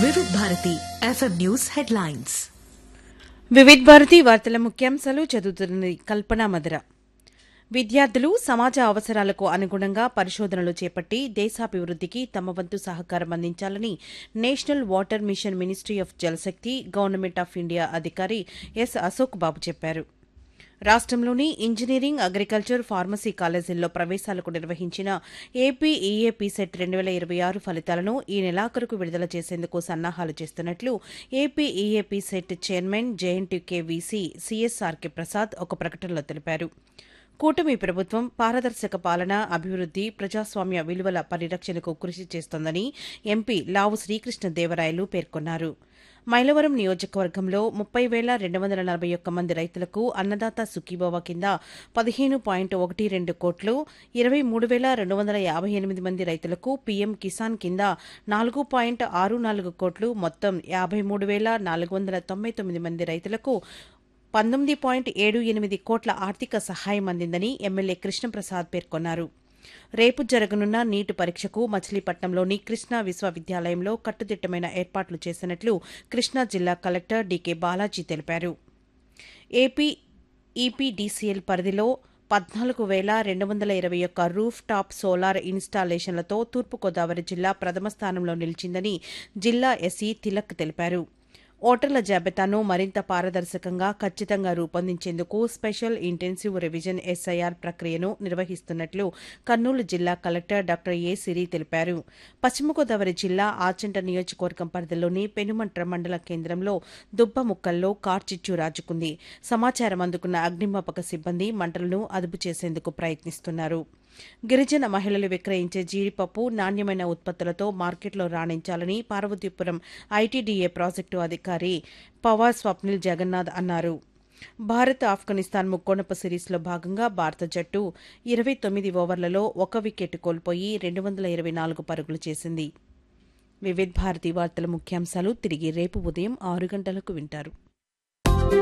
వివిధ Bharati FM news headlines Vividh Bharati వార్తల ముఖ్యాంశాలు చదువుతున్నది కల్పన మధుర విద్యార్థులు సమాజ అవసరాలకు అనుగుణంగా పరిశోధనలు చేపట్టి దేశాభివృద్ధికి తమ వంతు సహకారం అందించాలని national water mission ministry of Jalshakti government of India అధికారి ఎస్ అశోక్ బాబు చెప్పారు రాష్ట్రంలోని ఇంజనీరింగ్ అగ్రికల్చర్ ఫార్మసీ కాలేజీల్లో ప్రవేశాలకు నిర్వహించిన ఏపీ ఈఏపీ సెట్ రెండు వేల ఇరవై ఆరు ఫలితాలను ఈ నెలాఖరుకు విడుదల చేసేందుకు సన్నాహాలు చేస్తున్నట్లు AP EAP CET chairman JNTK VC CSRK Prasad ఒక ప్రకటనలో తెలిపారు కూటమి ప్రభుత్వం పారదర్శక పాలన అభివృద్ది ప్రజాస్వామ్య విలువల పరిరక్షణకు కృషి చేస్తోందని ఎంపీ లావు శ్రీకృష్ణదేవరాయలు పేర్కొన్నారు మైలవరం నియోజకవర్గంలో ముప్పై వేల రెండు వందల నలభై ఒక్క మంది రైతులకు అన్నదాత సుఖీభవ కింద పదిహేను పాయింట్ ఒకటి రెండు కోట్లు ఇరవై మూడు వేల రెండు వందల యాభై ఎనిమిది మంది రైతులకు పీఎం కిసాన్ కింద నాలుగు పాయింట్ ఆరు నాలుగు కోట్లు మొత్తం యాభై మూడు వేల నాలుగు వందల తొంభై తొమ్మిది మంది రైతులకు పంతొమ్మిది పాయింట్ ఏడు ఎనిమిది కోట్ల ఆర్థిక సహాయం అందిందని ఎమ్మెల్యే కృష్ణప్రసాద్ పేర్కొన్నారు రేపు జరగనున్న నీటు పరీక్షకు మచిలీపట్నంలోని కృష్ణా విశ్వవిద్యాలయంలో కట్టుదిట్టమైన ఏర్పాట్లు చేసినట్లు కృష్ణా జిల్లా కలెక్టర్ డీకే బాలాజీ తెలిపారు ఏపీ ఈపీడీసీఎల్ పరిధిలో పద్నాలుగు వేల రెండు వందల ఇరవై ఒక్క రూఫ్ టాప్ సోలార్ ఇన్స్టాలేషన్లతో తూర్పుగోదావరి జిల్లా ప్రథమ స్థానంలో నిలిచిందని జిల్లా ఎస్ఈ తిలక్ తెలిపారు ఓటర్ల జాబితాను మరింత పారదర్శకంగా ఖచ్చితంగా రూపొందించేందుకు స్పెషల్ ఇంటెన్సివ్ రివిజన్ ఎస్ఐఆర్ ప్రక్రియను నిర్వహిస్తున్నట్లు కర్నూలు జిల్లా కలెక్టర్ డాక్టర్ ఏ సిరి తెలిపారు పశ్చిమ గోదావరి జిల్లా ఆచంట నియోజకవర్గం పరిధిలోని పెనుమంట్ర మండల కేంద్రంలో దుబ్బముక్కల్లో కార్చిచ్చు రాజుకుంది సమాచారం అందుకున్న అగ్నిమాపక సిబ్బంది మంటలను అదుపు చేసేందుకు ప్రయత్నిస్తున్నారు గిరిజన మహిళలు విక్రయించే జీడిపప్పు నాణ్యమైన ఉత్పత్తులతో మార్కెట్లో రాణించాలని పార్వతీపురం ఐటీడీఏ ప్రాజెక్టు అధికారి పవార్ స్వప్నిల్ జగన్నాథ్ అన్నారు భారత్ ఆఫ్ఘనిస్తాన్ ముక్కోణపు సిరీస్లో భాగంగా భారత జట్టు ఇరవై తొమ్మిది ఓవర్లలో ఒక వికెట్ కోల్పోయి రెండు వందల ఇరవై నాలుగు పరుగులు చేసింది వివిధ్ భారతి వార్తల ముఖ్యాంశాలు తిరిగి రేపు ఉదయం ఆరు గంటలకు వింటారు